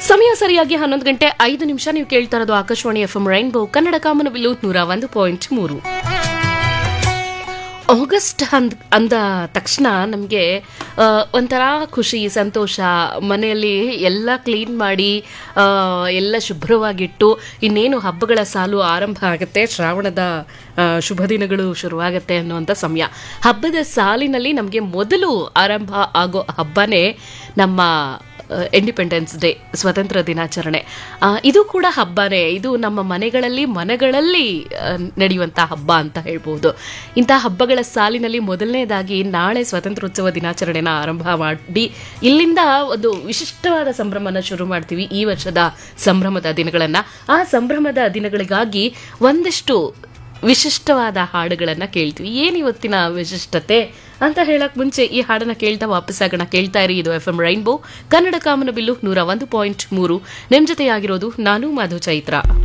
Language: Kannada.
ಸಮಯ ಸರಿಯಾಗಿ ಹನ್ನೊಂದು ಗಂಟೆ ಐದು ನಿಮಿಷ ನೀವು ಕೇಳ್ತಾ ಇರೋದು Akashvani F M rainbow Kannada Kamanabillu ನೂರ ಒಂದು ಪಾಯಿಂಟ್ ಮೂರು ಆಗಸ್ಟ್ ಅಂದ್ ಅಂದ ತಕ್ಷಣ ನಮಗೆ ಒಂಥರ ಖುಷಿ ಸಂತೋಷ ಮನೆಯಲ್ಲಿ ಎಲ್ಲ ಕ್ಲೀನ್ ಮಾಡಿ ಆ, ಎಲ್ಲ ಶುಭ್ರವಾಗಿಟ್ಟು ಇನ್ನೇನು ಹಬ್ಬಗಳ ಸಾಲು ಆರಂಭ ಆಗುತ್ತೆ ಶ್ರಾವಣದ ಆ, ಶುಭ ದಿನಗಳು ಶುರುವಾಗುತ್ತೆ ಅನ್ನುವಂಥ ಸಮಯ ಹಬ್ಬದ ಸಾಲಿನಲ್ಲಿ ನಮಗೆ ಮೊದಲು ಆರಂಭ ಆಗೋ ಹಬ್ಬನೇ ನಮ್ಮ ಇಂಡಿಪೆಂಡೆನ್ಸ್ ಡೇ ಸ್ವತಂತ್ರ ದಿನಾಚರಣೆ ಆ, ಇದು ಕೂಡ ಹಬ್ಬನೇ ಇದು ನಮ್ಮ ಮನೆಗಳಲ್ಲಿ ಮನೆಗಳಲ್ಲಿ ಆ, ನಡೆಯುವಂಥ ಹಬ್ಬ ಅಂತ ಹೇಳ್ಬೋದು ಇಂಥ ಹಬ್ಬಗಳ ಸಾಲಿನಲ್ಲಿ ಮೊದಲನೇದಾಗಿ ನಾಳೆ ಸ್ವಾತಂತ್ರ್ಯೋತ್ಸವ ದಿನಾಚರಣೆನ ಆರಂಭ ಮಾಡಿ ಇಲ್ಲಿಂದ ಒಂದು ವಿಶಿಷ್ಟವಾದ ಸಂಭ್ರಮನ ಶುರು ಮಾಡ್ತೀವಿ ಈ ವರ್ಷದ ಸಂಭ್ರಮದ ದಿನಗಳನ್ನು ಆ ಸಂಭ್ರಮದ ದಿನಗಳಿಗಾಗಿ ಒಂದಿಷ್ಟು ವಿಶಿಷ್ಟವಾದ ಹಾಡುಗಳನ್ನ ಕೇಳ್ತೀವಿ ಏನ್ ಇವತ್ತಿನ ವಿಶಿಷ್ಟತೆ ಅಂತ ಹೇಳಕ್ ಮುಂಚೆ ಈ ಹಾಡನ್ನ ಕೇಳ್ತಾ ವಾಪಸ್ ಆಗೋಣ ಕೇಳ್ತಾ ಇರಿ ಇದು F M rainbow Kannada Kamanabillu ನೂರ ಒಂದು ಪಾಯಿಂಟ್ ಮೂರು ನಿಮ್ ಜೊತೆಯಾಗಿರೋದು ನಾನು ಮಧು ಚೈತ್ರ